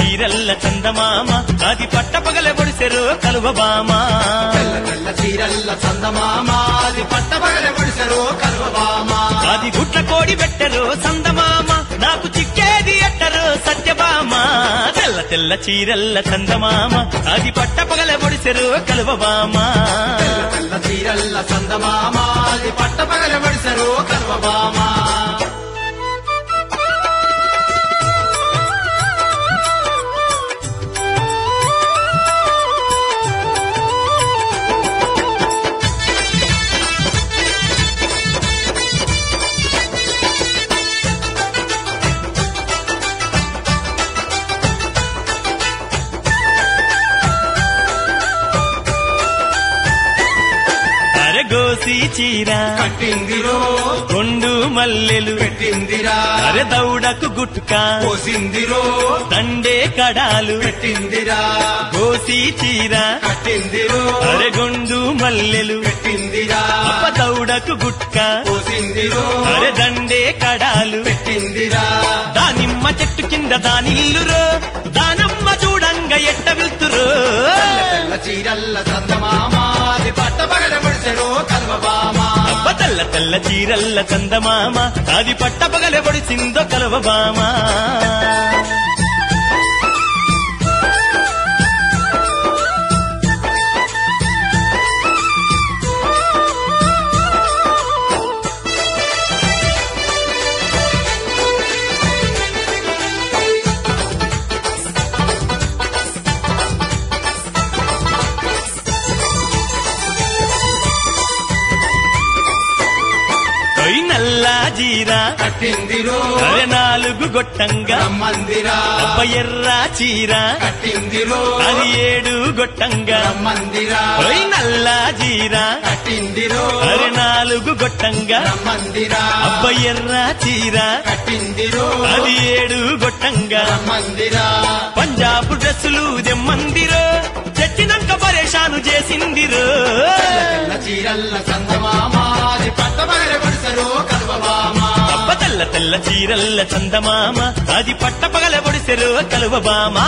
చీరల్ల చందమామ అది పట్టపగల పొడిసెరు కలువబామా తెల్ల తెల్ల చీరల్ల చందమామ అది పట్టపగల పొడిసెరు కలువబామ అది గుట్ల కోడి పెట్టరు సందమామ నాకు చిక్కేది ఎట్టరు సత్యభామ తెల్ల తెల్ల చీరల్ల చందమామ అది పట్టపగల పొడిసెరు కలువబామా తెల్ల తెల్ల చీరల్ల చందమామ అది పట్టపగల పొడిసెరు కలువబామ అరగోసి చీర కట్టిందిరో కొండు మల్లెలు పెట్టిందిరా అరె దౌడకు గుట్క పోసిందిరో తండే కడాలు పెట్టిందిరా గోసి చీర కట్టిందిరో అరెగొండు మల్లెలు పెట్టిందిరా అప్ప దౌడకు గుట్క పోసిందిరో అరె దండే కడాలు పెట్టిందిరా దానిమ్మ చెట్టు కింద దానిల్లురో దానమ్మ చూడంగ ఎట్ట వెళ్తురు తెల్ల తెల్ల చీరల్ల చందమామ అది పట్టపగల పొడిసెరు కలువబామ అబ్బ తెల్ల తెల్ల చీరల్ల చందమామ అది పట్టపగల పొడిసిందో కలవబామా కొయ్ నల్లా జీరా కట్టిందిరో అరె నాలుగు గొట్టంగా రమ్మందిరా అబ్బ ఎర్ర చీర కట్టిందిరో అది ఏడు గొట్టంగా రమ్మందిరా కొయ్ నల్లా జీరా కట్టిందిరో అరె నాలుగు గొట్టంగా రమ్మందిరా అబ్బ ఎర్ర చీర కట్టిందిరో అది ఏడు గొట్టంగా రమ్మందిరా పంజాబ్ డ్రెస్సులు దెమ్మందిరో తెచ్చినాక పరేషాను చేసిందిరో తెల్ల చీరల్ల చందమామ అది పట్టపగల పొడిసెరు కలువబామ అబ్బ తెల్ల తెల్ల చీరల్ల చందమామ అది పట్టపగల పొడిసెరు కలువబామా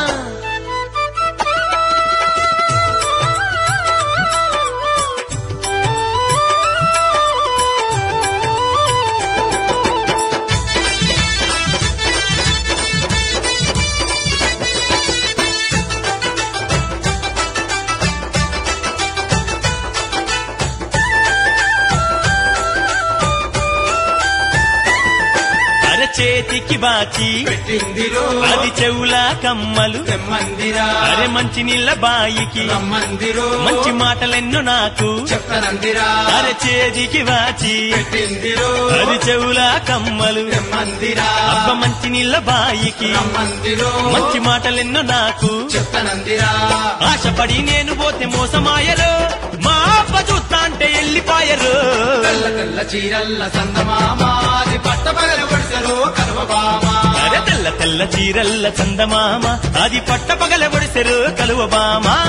అరచేతికి బాచి పెట్టిందిరో అది చెవుల కమ్మలు తెమ్మందిరా అరె మంచి నీళ్ళ బాయికి రమ్మందిరో మంచి మాటలెన్నో నాకు చెప్తానందిరా అరచేతికి వాచి పెట్టిందిరో అది చెవుల కమ్మలు తెమ్మందిరా అబ్బ మంచి నీళ్ళ బాయికి రమ్మందిరో మంచి మాటలెన్నో నాకు చెప్తానందిరా ఆశపడి నేను పోతే మోసమాయరు మా అబ్బ చూస్తా అంటే ఎల్లిపాయరు తెల్ల తెల్ల చీరల్ల చందమామ అది పట్టపగల పొడిసెరు కలువబామ అరే తెల్ల తెల్ల చీరల్ల చందమామ అది పట్టపగల పొడిసెరు కలువబామా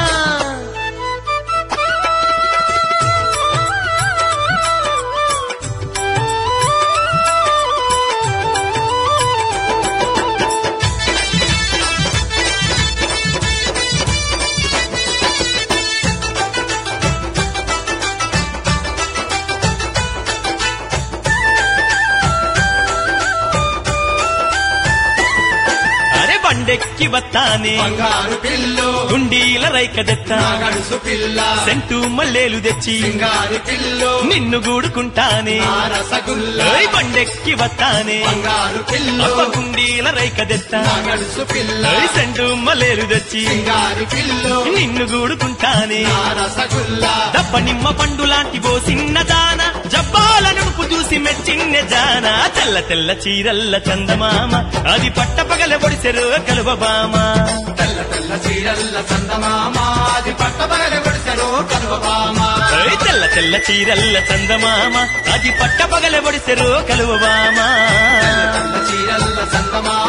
అరే బండెక్కి వత్తానే బంగారు పిల్లు గుండీల రైకదెత్త నా గడుసు పిల్ల సెంటు మల్లేలు తెచ్చి సింగారు పిల్లు నిన్ను గూడుకుంటానే నా రసగుల్ల ఓయ్ బండెక్కి వత్తానే బంగారు పిల్లు అబ్బ గుండీల రైకదెత్త నా గడుసు పిల్ల ఓయ్ సెంటు మల్లేలు తెచ్చి సింగారు పిల్లు నిన్ను గూడుకుంటానే నా రసగుల్ల దప్ప నిమ్మ పండు లాంటి ఓ చిన్న దాన జబ్బాల నునుపు చూసి మెచ్చిన్న జాన తెల్ల తెల్ల చీరల్ల చందమామ అది పట్టపగల పొడిసెరు కలువబామ తెల్ల తెల్ల చీరల్ల చందమామ అది పట్టపగల పొడిసెరు కలువబామ ఓయ్ తెల్ల తెల్ల చీరల్ల చందమామ అది పట్టపగల పొడిసెరు కలువబామ తెల్ల తెల్ల చీరల్ల చందమామ